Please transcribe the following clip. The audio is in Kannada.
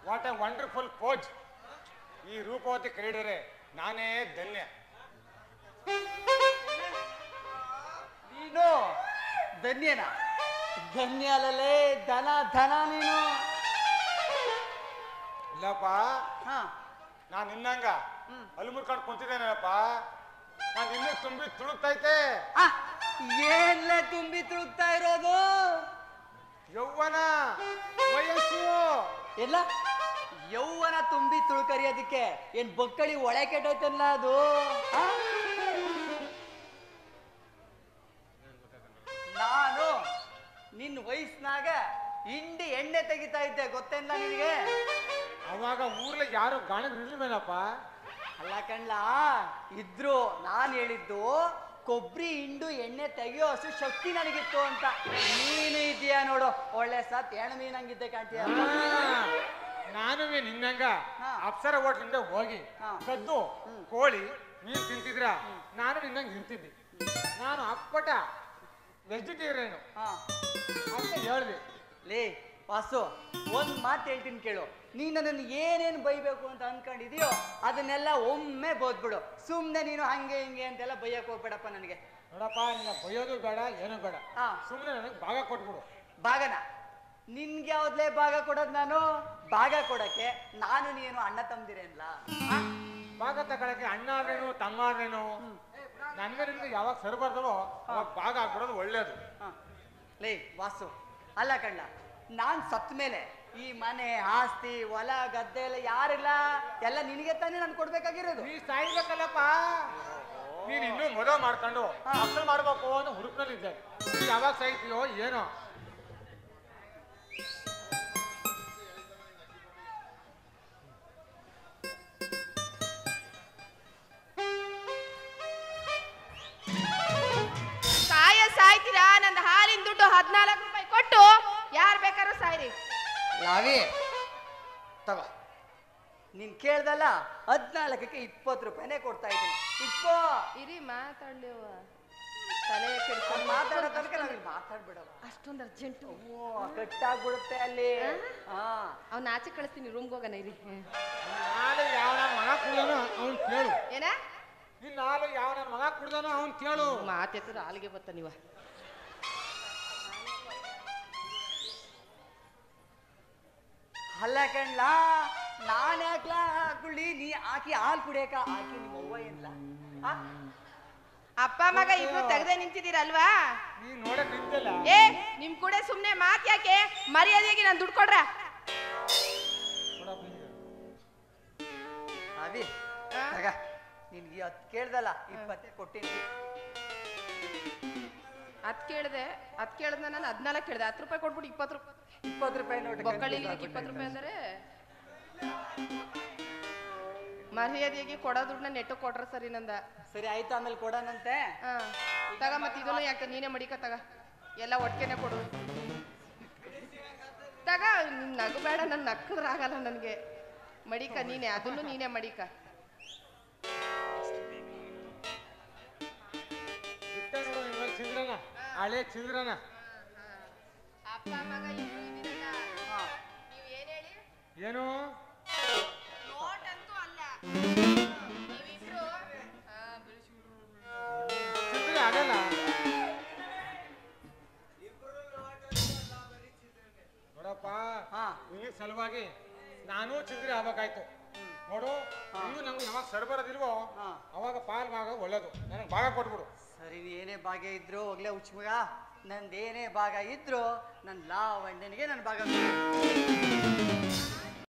ವಾಟ್ ಎ ವಂಡರ್ಫುಲ್ ಪೋಜ್ ಈ ರೂಪವತಿ ಕ್ರೀಡರೆ ನಾನೇ ಧನ್ಯ ನೀನು ಧನ್ಯನ ಧನ್ಯ ಅಲ್ಲಲೇ ಧನ ಧನ ನೀನು ಇಲ್ಲಪ್ಪ ಹಾ ನಾನು ನಿನ್ನಂಗ ಹ್ಮ್. ಅಲ್ಲಿ ಮುರ್ಕೊಂಡು ಕುಂತಿದ್ದೇನಪ್ಪ ನಾನು ಇನ್ನೂ ತುಂಬಿ ತುಳುಕ್ತೈತೆ ಆ, ಏನ್ಲೆ ತುಂಬಿ ತುಳುಕ್ತಾ ಇರೋದು ಯೌವನ ವಯಸ್ಸು ಎಲ್ಲ ಯೌವನ ತುಂಬಿ ತುಳ್ಕರಿಯೋದಕ್ಕೆ ಏನ್ ಬೊಕ್ಕಳಿ ಒಳೆ ಕೆಟ್ಟೈತಲ್ಲ ಅದು ಆ? ನಾನು ನಿನ್ನ ವಯಸ್ಸಿನಾಗ ಹಿಂಡಿ ಎಣ್ಣೆ ತೆಗಿತಾ ಇದ್ದೆ ಗೊತ್ತೇನ್ಲ ನಿನಗೆ ಅವಾಗ ಊರ್ಲಿ ಯಾರು ಗಾಣಗ್ ಇರ್ಲಿಲ್ವೇನಪ್ಪ ಅಲ್ಲ ಕಣ್ಲ ಇದ್ರು ನಾನು ಹೇಳಿದ್ದು ಕೊಬ್ಬರಿ ಹಿಂಡು ಎಣ್ಣೆ ತೆಗಿಯೋ ಅಷ್ಟು ಶಕ್ತಿ ನನಗಿತ್ತು ಅಂತ ನೀನು ಇದೆಯಾ ನೋಡು ಒಳ್ಳೆ ಸತ್ ಹೆಣ್ಣು ಮೀನಂಗಿದ್ದೆ ಕಾಣ್ತೀಯ ನಾನು ನಿನ್ನಂಗ ಹಾ. ಅಪ್ಸರ ಹೋಟ್ಲಿಂದ ಹೋಗಿ ಹಾ. ಕದ್ದು ಹ್ಮ್. ಕೋಳಿ ಮೀನ್ ತಿಂತಿದ್ರ ನಾನು ನಿನ್ನಂಗೆ ಇರ್ತಿದ್ದೆ ನಾನು ಅಪ್ಪಟ ವೆಜಿಟೇರಿಯನ್ ಹಾ ಅಂತ ಹೇಳ್ದೆ ಲೇ ವಾಸು ಒಂದ್ ಮಾತು ಹೇಳ್ತೀನಿ ಕೇಳು ನೀನ್ ನನ್ನನ್ನು ಏನೇನು ಬೈಬೇಕು ಅಂತ ಅನ್ಕೊಂಡಿದೀಯೋ ಅದನ್ನೆಲ್ಲ ಒಮ್ಮೆ ಬೋದ್ಬಿಡು ಸುಮ್ನೆ ನೀನು ಹಂಗೆ ಹಿಂಗೆ ಅಂತೆಲ್ಲ ಬೈಯಕ್ ಹೋಗ್ಬೇಡಪ್ಪ ನನಗೆ ನೋಡಪ್ಪ ನಿನ್ನ ಬೈಯೋದು ಬೇಡ ಏನು ಬೇಡ ಹಾ. ಸುಮ್ಮನೆ ನನಗೆ ಭಾಗ ಕೊಟ್ಬಿಡು ಭಾಗನ ನಿನ್ಗೆ ಯಾವ್ದ್ಲೇ ಭಾಗ ಕೊಡೋದು ನಾನು ಭಾಗ ಕೊಡಕ್ಕೆ ನಾನು ನೀನು ಅಣ್ಣ ತಮ್ದಿರೇನ್ಲ ಭಾಗ ತಗೊಳಕ್ಕೆ ಅಣ್ಣ ಆದ್ರೇನು ತಮ್ಮ ಆದ್ರೇನು ನನ್ಗೆ ನಿನ್ಗೆ ಯಾವಾಗ ಸರಿ ಬರ್ತವೋ ಅವಾಗ ಭಾಗ ಆಗ್ಬಿಡೋದು ಒಳ್ಳೇದು ಲೇ ವಾಸು ಅಲ್ಲ ಕಣ್ಣ ನಾನ್ ಸತ್ ಮೇಲೆ ಈ ಮನೆ ಆಸ್ತಿ ಹೊಲ ಗದ್ದೆ ಎಲ್ಲ ಯಾರಿಲ್ಲ ಎಲ್ಲ ನಿನಗೆ ತಾನೇ ನಾನು ಕೊಡ್ಬೇಕಾಗಿರೋದು ನೀ ಸಾಯ್ಬೇಕಲ್ಲಪ್ಪ ನೀನ್ ಇನ್ನೂ ಮದುವೆ ಮಾಡ್ಕೊಂಡು ಹಾ. ಮಕ್ಕಳು ಮಾಡ್ಬೇಕು ಅನ್ನೋ ಹುಡುಕ್ನಲ್ಲಿದ್ದೆ ನೀ ಯಾವಾಗ ಸಾಯ್ತೀಯೋ ಏನೋ ಸಾಯ ಸಾಯ್ತೀರಾ ನಂದು ಹಾಲಿನ ದುಡ್ಡು ಹದಿನಾಲ್ಕು ರೂಪಾಯಿ ಕೊಟ್ಟು ಯಾರು ಬೇಕಾದ್ರೂ ಸಾಯ್ರಿ ಲಾವಿ ತಗೋ ನೀನ್ ಕೇಳ್ದಲ್ಲ ಹದ್ನಾಲ್ಕಕ್ಕೆ ಇಪ್ಪತ್ತು ರೂಪಾಯಿನೇ ಕೊಡ್ತಾ ಇದ್ದೀನಿ ಇಟ್ಕೋ ಇರಿ ಮಾತಾಡ್ಲಿವ ತಲೆ ಅವ್ನ್ ಮಾತಾಡೋ ತನಕ ನನಗೆ ಮಾತಾಡ್ಬಿಡವ ಅಷ್ಟೊಂದು ಅರ್ಜೆಂಟು ಓ ಕಟ್ಟಾಗ್ಬಿಡುತ್ತೆ ಅಲ್ಲಿ ಹಾ ಅವ್ನ ಆಚೆ ಕಳಿಸ್ತೀನಿ ರೂಮ್ಗೆ ಹೋಗೋಣ ಇರಿ ಹ್ಮ್. ನಾಳೆ ಯಾವ ನನ್ನ ಮಗ ಕುಡ್ದಾನೋ ಅವ್ನು ಕೇಳು ಏನ ನೀನ್ ನಾಳೆ ಯಾವ ನನ್ನ ಮಗ ಕುಡ್ದಾನೋ ಅವ್ನು ಕೇಳು ಮಾತೆತ್ತಿರ ಹಾಲಿಗೆ ಬತ್ತ ನೀವ ಅಲ್ಲ ಕಣ್ಲ ನಾನ್ ಯಾಕ್ಲ ಹಾಕೊಳ್ಳಿ ನೀ ಆಕಿ ಹಾಲು ಕುಡಿಯಕ ಆಕಿ ನಿಮ್ಮ ಅವ್ವ ಏನ್ಲ ಆ? ಅಪ್ಪ ಮಗ ಇಬ್ರು ತೆಗ್ದೆ ನಿಂತಿದ್ದೀರಲ್ವಾ ನೀನ್ ನೋಡಕ್ ನಿಂತಿಲ್ಲ ಏ ನಿಮ್ ಕೂಡ ಸುಮ್ನೆ ಮಾತ್ ಯಾಕೆ ಮರ್ಯಾದೆಗೆ ನಾನು ದುಡ್ಡು ಕೊಡ್ರ ನೋಡಪ್ಪ ಹಿಂಗೆ. ಅವಿ ಆ? ತಗ ನಿನ್ಗೆ ಹತ್ತು ಕೇಳ್ದಲ್ಲ ಇಪ್ಪತ್ತೇ ಕೊಟ್ಟಿನಿ ಅದ್ ಕೇಳ್ದೆ ಅದ್ ಕೇಳ್ದ ನಾನು ಹದ್ನಾಲ್ಕು ಕೇಳ್ದೆ ಹತ್ತು ರೂಪಾಯಿ ಕೊಟ್ಬಿಟ್ಟು ಇಪ್ಪತ್ತು ರೂಪಾಯಿ ಇಪ್ಪತ್ತು ರೂಪಾಯಿ ನೋಡಿ ಬೊಕ್ಕಳಿ ಇಪ್ಪತ್ತು ರೂಪಾಯಿ ಅಂದರೆ ಮರ್ಯಾದೆಗೆ ಕೊಡೋ ದುಡ್ಡನ್ನ ನೆಟ್ಟು ಕೊಟ್ರ ಸರಿ ನಂದ ಸರಿ ಆಯ್ತು ಆಮೇಲೆ ಕೊಡೋಣಂತೆ ಹಾ ತಗ ಮತ್ತೆ ಇದನ್ನು ಯಾಕೆ ನೀನೇ ಮಡಿಕ ತಗ ಎಲ್ಲ ಒಟ್ಟಿಗೆನೆ ಕೊಡು ತಗ ನಿನ್ ನಗು ಬೇಡ ನನ್ ನಕ್ಕದ್ರ ಆಗಲ್ಲ ನನಗೆ ಮಡಿಕ ನೀನೆ ಅದನ್ನು ನೀನೇ ಮಡಿಕ ಇಟ್ಟ ನೋಡು ನಿನ್ನ ಚಿದ್ರನ ಹಳೆ ಚಿದ್ರನ ಅಪ್ಪ ಮಗ ಇಬ್ರು ಇದ್ದೀರಲ್ಲ ಹಾ. ನೀವ್ ಏನ್ ಹೇಳಿ ಏನು ನೋಟ್ ಅಂತೂ ಅಲ್ಲ ನೀವಿಬ್ರು ಆ, ಬಿಡಿಸ್ಬಿಡು. ಚಿದ್ರೆ ಆಗಲ್ಲ ನೋಡಪ್ಪ ಹಾ ಈ ಸಲುವಾಗಿ ನಾನು ಚಿದ್ರೆ ಆಗ್ಬೇಕಾಯ್ತು ನೋಡು ಇನ್ನು ನಂಗೆ ಯಾವಾಗ ಸರಿ ಬರೋದಿಲ್ವೋ ಹಾ. ಅವಾಗ ಪಾಲ್ ಭಾಗ ಒಳ್ಳೇದು ನನಗೆ ಭಾಗ ಕೊಟ್ಬಿಡು ಸರಿ ನೀ ಏನೇ ಭಾಗ ಇದ್ರು ಹೋಗ್ಲೇ ಹುಚ್ಚಮಗ ನಂದೇನೇ ಭಾಗ ಇದ್ರು ನನ್ನ ಲಾವಣ್ಣನಿಗೆ ನನ್ನ ಭಾಗ ಕೊಡು.